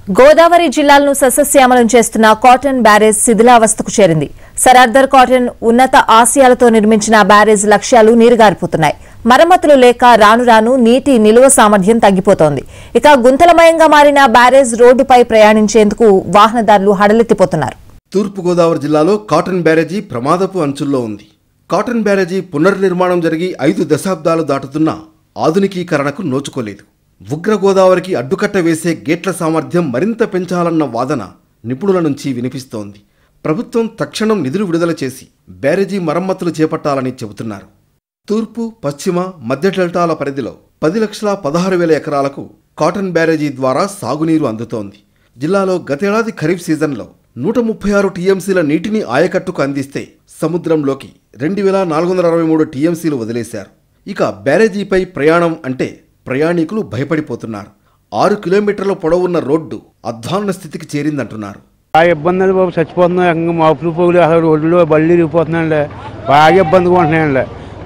గోదావరి జిల్లాలను సస్యశ్యామలం చేస్తున్న కాటన్ బ్యారేజ్ శిథిలావస్థకు చేరింది సరార్దర్ కాటన్ ఉన్నత ఆశయాలతో నిర్మించిన బ్యారేజ్ లక్ష్యాలు నీరుగారిపోతున్నాయి మరమ్మతులు లేక రాను రాను నీటి నిలువ సామర్థ్యం తగ్గిపోతోంది ఇక గుంతలమయంగా మారిన బ్యారేజ్ రోడ్డుపై ప్రయాణించేందుకు వాహనదారులు హడలెత్తిపోతున్నారు తూర్పుగోదావరి జిల్లాలో కాటన్ బ్యారేజీ ప్రమాదపు అంచుల్లో ఉంది కాటన్ బ్యారేజీ పునర్నిర్మాణం జరిగి ఐదు దశాబ్దాలు దాటుతున్నా ఆధునికీకరణకు నోచుకోలేదు ఉగ్ర గోదావరికి అడ్డుకట్ట వేసే గేట్ల సామర్థ్యం మరింత పెంచాలన్న వాదన నిపుణుల నుంచి వినిపిస్తోంది ప్రభుత్వం తక్షణం నిధులు విడుదల చేసి బ్యారేజీ మరమ్మతులు చేపట్టాలని చెబుతున్నారు తూర్పు పశ్చిమ మధ్య డెల్టాల పరిధిలో పది లక్షల పదహారు వేల ఎకరాలకు కాటన్ బ్యారేజీ ద్వారా సాగునీరు అందుతోంది జిల్లాలో గతేడాది ఖరీఫ్ సీజన్లో నూట ముప్పై ఆరు టీఎంసీల నీటిని ఆయకట్టుకు అందిస్తే సముద్రంలోకి రెండు వేల నాలుగు వందల అరవై మూడు టీఎంసీలు వదిలేశారు ఇక బ్యారేజీపై ప్రయాణం అంటే ప్రయాణికులు భయపడిపోతున్నారు ఆరు కిలోమీటర్ల పొడవున్న రోడ్డు అధ్వాన్న స్థితికి చేరిందంటున్నారు బాగా ఇబ్బంది అండి బాబు చచ్చిపోతున్నాం ఏకంగా మాపులు పోగులు అసలు రోడ్లు బళ్ళు ఇరిగిపోతున్నాయండి బాగా ఇబ్బందిగా ఉంటున్నాయండి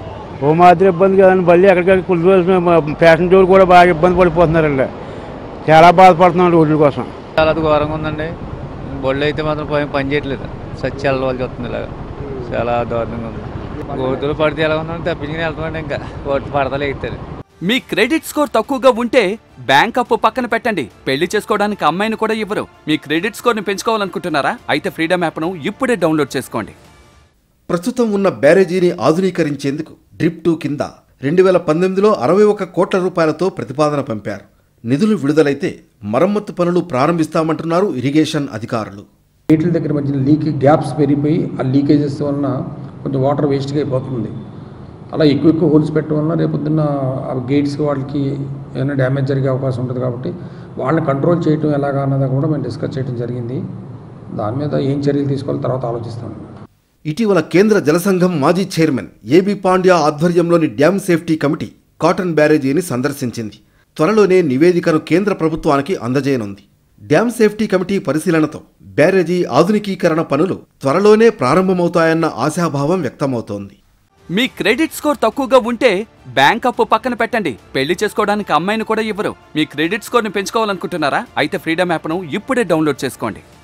ఓ మాత్రం ఇబ్బంది కదండి బళ్ళు ఎక్కడికక్కడ కుళ్ళిపోతున్న ప్యాసింజర్లు కూడా బాగా ఇబ్బంది పడిపోతున్నారండి చాలా బాధపడుతున్నాం రోడ్ల కోసం చాలా ఘోరంగా ఉందండి బొళ్ళు అయితే మాత్రం పని పని చేయట్లేదు సత్యాల వాళ్ళు చూస్తుంది ఇలాగా చాలా దారుణంగా ఉంది గోతులు పడితే ఎలా ఉందని తప్పించుకుని వెళ్తామండి ఇంకా ఓటు పడతలే ఎగుతారు మీ క్రెడిట్ స్కోర్ తక్కువగా ఉంటే బ్యాంక్ అప్పు పక్కన పెట్టండి పెళ్లి చేసుకోవడానికి అమ్మాయిని కూడా ఇవ్వరు మీ క్రెడిట్ స్కోర్ని పెంచుకోవాలనుకుంటున్నారా అయితే ఫ్రీడమ్ యాప్ను ఇప్పుడే డౌన్లోడ్ చేసుకోండి ప్రస్తుతం ఉన్న బ్యారేజీని ఆధునీకరించేందుకు డ్రిప్ టూ కింద రెండు వేల పంతొమ్మిదిలో అరవై ఒక్క కోట్ల రూపాయలతో ప్రతిపాదన పంపారు నిధులు విడుదలైతే మరమ్మత్తు పనులు ప్రారంభిస్తామంటున్నారు ఇరిగేషన్ అధికారులు గేట్ల దగ్గర మధ్య లీక్ గ్యాప్స్ పెరిగిపోయి ఆ లీకేజెస్ వలన కొంచెం వాటర్ వేస్ట్గా అయిపోతుంది అలా ఎక్కువ ఎక్కువ హోల్స్ పెట్టడం వలన రేపొద్దున్న ఆ గేట్స్కి వాళ్ళకి ఏమైనా డ్యామేజ్ జరిగే అవకాశం ఉంటుంది కాబట్టి వాళ్ళని కంట్రోల్ చేయడం ఎలాగా అన్నది కూడా మేము డిస్కస్ చేయడం జరిగింది దాని మీద ఏం చర్యలు తీసుకోవాలో తర్వాత ఆలోచిస్తాం ఇటీవల కేంద్ర జలసంఘం మాజీ చైర్మన్ ఏబి పాండ్యా ఆధ్వర్యంలోని డ్యామ్ సేఫ్టీ కమిటీ కాటన్ బ్యారేజీని సందర్శించింది త్వరలోనే నివేదికను కేంద్ర ప్రభుత్వానికి అందజేయనుంది డ్యామ్ సేఫ్టీ కమిటీ పరిశీలనతో బ్యారేజీ ఆధునికీకరణ పనులు త్వరలోనే ప్రారంభమవుతాయన్న ఆశాభావం వ్యక్తమవుతోంది మీ క్రెడిట్ స్కోర్ తక్కువగా ఉంటే బ్యాంక్ అప్పు పక్కన పెట్టండి పెళ్లి చేసుకోవడానికి అమ్మాయిని కూడా ఇవ్వరు మీ క్రెడిట్ స్కోర్ని పెంచుకోవాలనుకుంటున్నారా అయితే ఫ్రీడమ్ యాప్ను ఇప్పుడే డౌన్లోడ్ చేసుకోండి